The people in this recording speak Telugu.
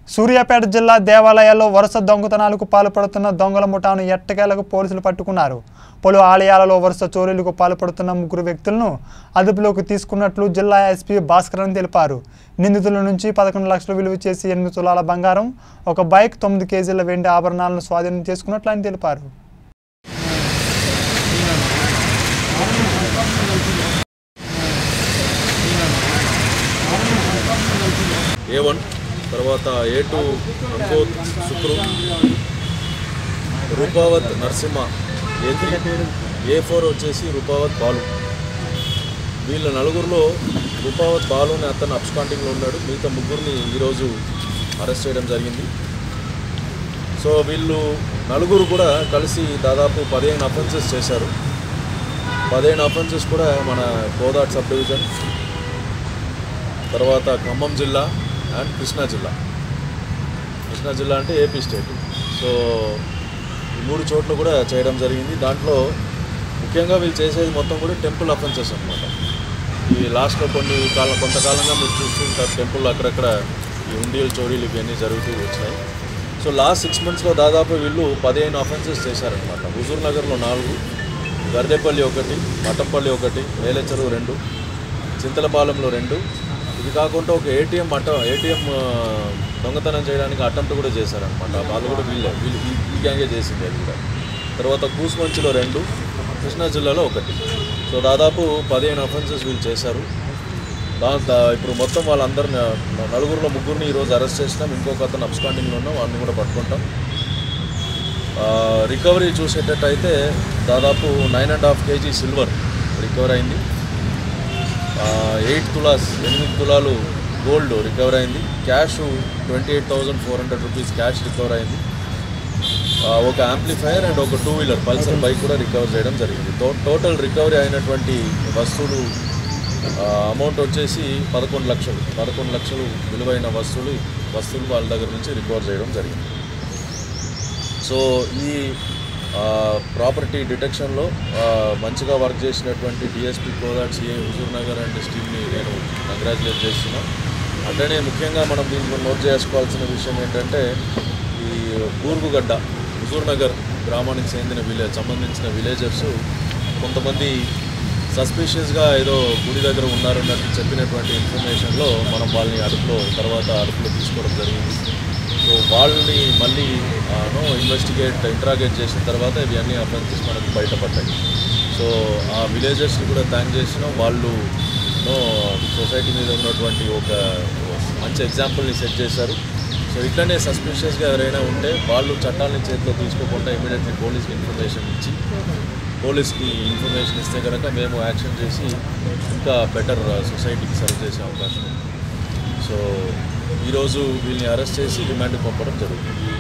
సూర్యాపేట జిల్లా దేవాలయాల్లో వరుస దొంగతనాలకు పాల్పడుతున్న దొంగల ముఠాను ఎట్టకేలకు పోలీసులు పట్టుకున్నారు పలు ఆలయాలలో వరుస చోరీలకు పాల్పడుతున్న ముగ్గురు వ్యక్తులను అదుపులోకి తీసుకున్నట్లు జిల్లా ఎస్పీ భాస్కరన్ తెలిపారు నిందితుల నుంచి పదకొండు లక్షలు విలువ చేసి ఎనిమిది తులాల బంగారం ఒక బైక్ తొమ్మిది కేజీల వెండి ఆభరణాలను స్వాధీనం చేసుకున్నట్లు ఆయన తెలిపారు ఏ వన్ తర్వాత A two Ankoth Shukru Rupavath Narasimha A three A four వచ్చేసి రూపావత్ బాలు వీళ్ళ నలుగురిలో రూపావత్ బాలు అనే అతను అబ్స్కాంటింగ్లో ఉన్నాడు మిగతా ముగ్గురిని ఈరోజు అరెస్ట్ చేయడం జరిగింది సో వీళ్ళు నలుగురు కూడా కలిసి దాదాపు పదిహేను అఫెన్సెస్ చేశారు పదిహేను అఫెన్సెస్ కూడా మన కోదాట్ సబ్ డివిజన్ తర్వాత ఖమ్మం జిల్లా అండ్ కృష్ణా జిల్లా కృష్ణా జిల్లా అంటే ఏపీ స్టేట్ సో ఈ మూడు చోట్ల కూడా చేయడం జరిగింది దాంట్లో ముఖ్యంగా వీళ్ళు చేసేది మొత్తం కూడా టెంపుల్ అఫెన్సెస్ అనమాట ఈ లాస్ట్లో కొన్ని కాలం కొంతకాలంగా మీరు చూస్తుంటారు టెంపుల్ అక్కడక్కడ ఈ ఉండియల్ చోరీలు ఇవన్నీ జరుగుతూ వచ్చినాయి సో లాస్ట్ సిక్స్ మంత్స్లో దాదాపు వీళ్ళు పదిహేను అఫెన్సెస్ చేశారనమాట హుజూర్ నగర్లో నాలుగు గర్దేపల్లి ఒకటి మఠంపల్లి ఒకటి వేలచెరువు రెండు చింతలపాలెంలో రెండు ఇది కాకుండా ఒక ఏటీఎం అట ఏటీఎం దొంగతనం చేయడానికి అటెంప్ట్ కూడా చేశారనమాట వాళ్ళు కూడా వీళ్ళే వీళ్ళు ఈ- ఈ గ్యాంగే చేసింది అది కూడా తర్వాత కూసుమంచిలో రెండు కృష్ణా జిల్లాలో ఒకటి సో దాదాపు పదిహేను అఫెన్సెస్ వీళ్ళు చేశారు దా దా- ఇప్పుడు మొత్తం వాళ్ళందరిని న- నలుగురిలో ముగ్గురిని ఈరోజు అరెస్ట్ చేసినాం ఇంకొక అతను అబ్స్కాండింగ్లో ఉన్నాం వాడిని కూడా పట్టుకుంటాం ఆ, రికవరీ చూసేటట్టయితే దాదాపు nine and half KG silver recover అయింది ఎయిట్ తులాస్ ఎనిమిది తులాలు గోల్డ్ రికవర్ అయింది cash twenty eight thousand four hundred rupees cash recover అయింది ఆ, ఒక యాంప్లిఫైయర్ అండ్ ఒక టూ వీలర్ పల్సర్ బైక్ కూడా రికవర్ చేయడం జరిగింది టో టోటల్ రికవరీ అయినటువంటి వస్తువులు అమౌంట్ వచ్చేసి పదకొండు లక్షలు పదకొండు లక్షలు విలువైన వస్తువులు వస్తువులు వాళ్ళ దగ్గర నుంచి రికవర్ చేయడం జరిగింది సో ఈ ప్రాపర్టీ డిటెక్షన్లో ఆ, మంచిగా వర్క్ చేసినటువంటి DSP Kodad CI Huzur Nagar and టీమ్ని నేను కంగ్రాచులేట్ చేస్తున్నా అట్లనే ముఖ్యంగా మనం దీంట్లో నోట్ చేసుకోవాల్సిన విషయం ఏంటంటే ఈ కూర్గుగడ్డ హుజూర్ నగర్ గ్రామానికి చెందిన విలేజ్ సంబంధించిన విలేజర్స్ కొంతమంది సస్పిషియస్గా ఏదో గుడి దగ్గర ఉన్నారన్నట్టు చెప్పినటువంటి ఇన్ఫర్మేషన్లో మనం వాళ్ళని అదుపులో తర్వాత అదుపులో తీసుకోవడం జరిగింది సో వాళ్ళని మళ్ళీ నో ఇన్వెస్టిగేట్ ఇంట్రాగేట్ చేసిన తర్వాత ఇవన్నీ అఫెన్సెస్ మనకు బయటపడ్డాయి సో ఆ విలేజర్స్ని కూడా థ్యాంక్ చేసినాం వాళ్ళు నో సొసైటీ మీద ఉన్నటువంటి ఒక మంచి ఎగ్జాంపుల్ని సెట్ చేశారు సో ఇట్లనే సస్పిషియస్గా ఎవరైనా ఉంటే వాళ్ళు చట్టాలని చేతిలో తీసుకోకుండా ఇమీడియట్లీ పోలీస్కి ఇన్ఫర్మేషన్ ఇచ్చి పోలీస్కి ఇన్ఫర్మేషన్ ఇస్తే కనుక మేము యాక్షన్ చేసి ఇంకా బెటర్ సొసైటీకి సర్వ్ చేసే అవకాశం ఉంది సో ఈరోజు వీళ్ళని అరెస్ట్ చేసి రిమాండ్కి పంపడం జరుగుతుంది